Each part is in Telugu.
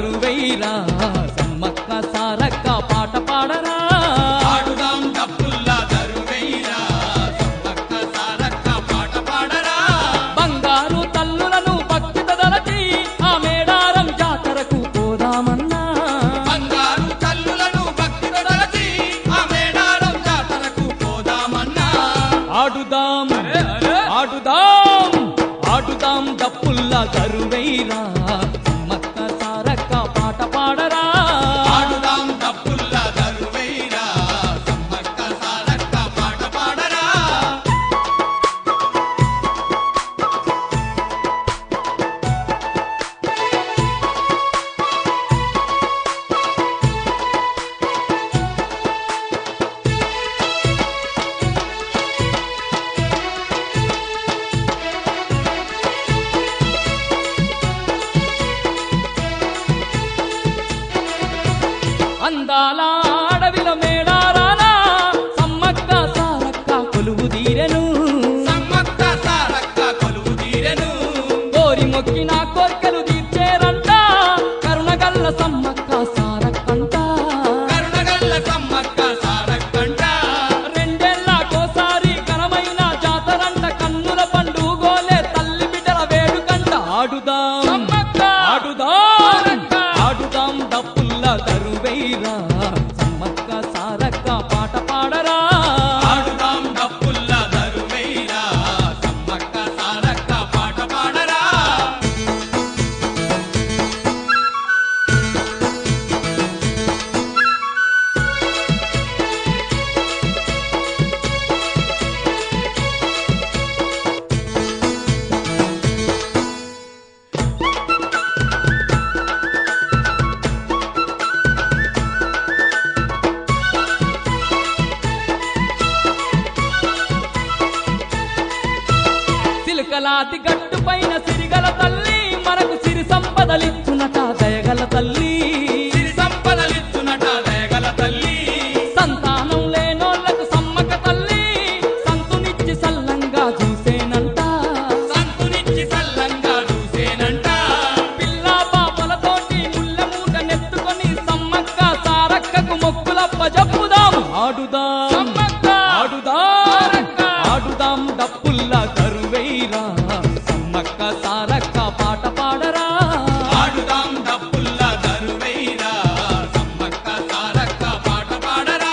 దరువైరా సమ్మక్క సారక్క పాట పాడరా ఆడుదాం డప్పుల్లా దరువైరా సమ్మక్క సారక్క పాట పాడరా బంగారు తల్లులను భక్తిత దలచి ఆ మేడారం జాతరకు పోదామన్నా బంగారు తల్లులను భక్తితో తలచి ఆ మేడారం జాతరకు పోదామన్నా ఆడుదాం ఆడుదాం ఆడుదాం డప్పుల్లా దరువైరా సమ్మక్క సారక్క పాట పాడరా ఆడుదాం డప్పుల్లా దరువైరా సమ్మక్క సారక్క పాట పాడరా అందాల అడవిల మేడారాన సమ్మక్క సారక్క కొలువు తీరెను సమ్మక్క సారక్క కొలువు తీరెను కోరి మొక్కిన కోర్కెలు తీర్చేరంట కరుణగల్ల సమ్మక్క సారక్కంట కరుణగల్ల సమ్మక్క సారక్కంట రెండేళ్లకోసారి ఘనమైన జాతరంట కన్నుల పండుగోలే తల్లి బిడ్డల వేడుకంట ఆడుదాం సమ్మక్క ఆడుదాం ఆడుదాం డప్పుల్ల దరువైరా సమ్మక్క సారక్క పాట పాడరా ఆడుదాం డప్పుల్లా దరువైరా సమ్మక్క సారక్క పాట పాడరా సిలుకలాతి గట్టు పైన సిరిగల తల్లి మనకు సిరి సంపదలిచ్చునట దయగల తల్లి సిరి సంపదలిచ్చునట దయగల తల్లి సంతానం లేనోళ్లకు సమ్మక తల్లి సంతునిచ్చి సల్లంగా చూసేనంట సంతునిచ్చి సల్లంగా చూసేనంట పిల్ల పాపలతోటి ముళ్ళ మూట నెత్తుకొని సమ్మక్క సారక్కకు మొక్కులప్ప జప్పుదాం ఆడుదాం సమ్మక్క ఆడుదాం ఆడుదాం డప్పుల్లా కరువైరా సమ్మక్క సారక్క పాట పాడరా ఆడుదాం డప్పుల్లా దరువైరా సమ్మక్క సారక్క పాట పాడరా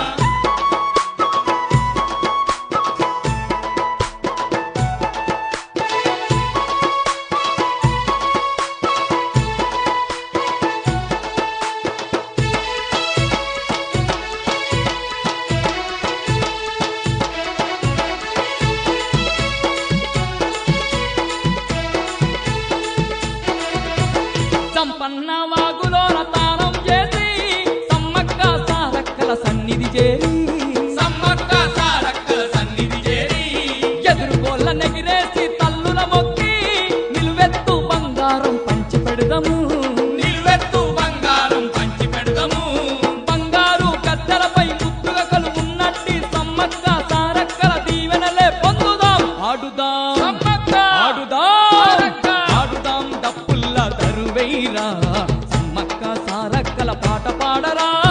సంపన్న వాగులోన తానం చేసి సమ్మక్క సారక్కల సన్నిధి చేరి సమ్మక్క సారక్కల సన్నిధి చేరి ఎదురుకోళ్ళ నెగిరేసి తల్లుల మొక్కి నిలువెత్తు బంగారం పంచి పెడదాము నిలువెత్తు బంగారం పంచి పెడదాము బంగారు కత్తెలపై ముద్దుగా కలుగున్నట్టి సమ్మక్క సారక్కల దీవెనలే పొందుదాం ఆడుదాం సమ్మక్క ఆడుదాం సారక్క. ఆడుదాం డప్పుల్ల దరువైరా సమ్మక్క సారక్కల పాట పాడరా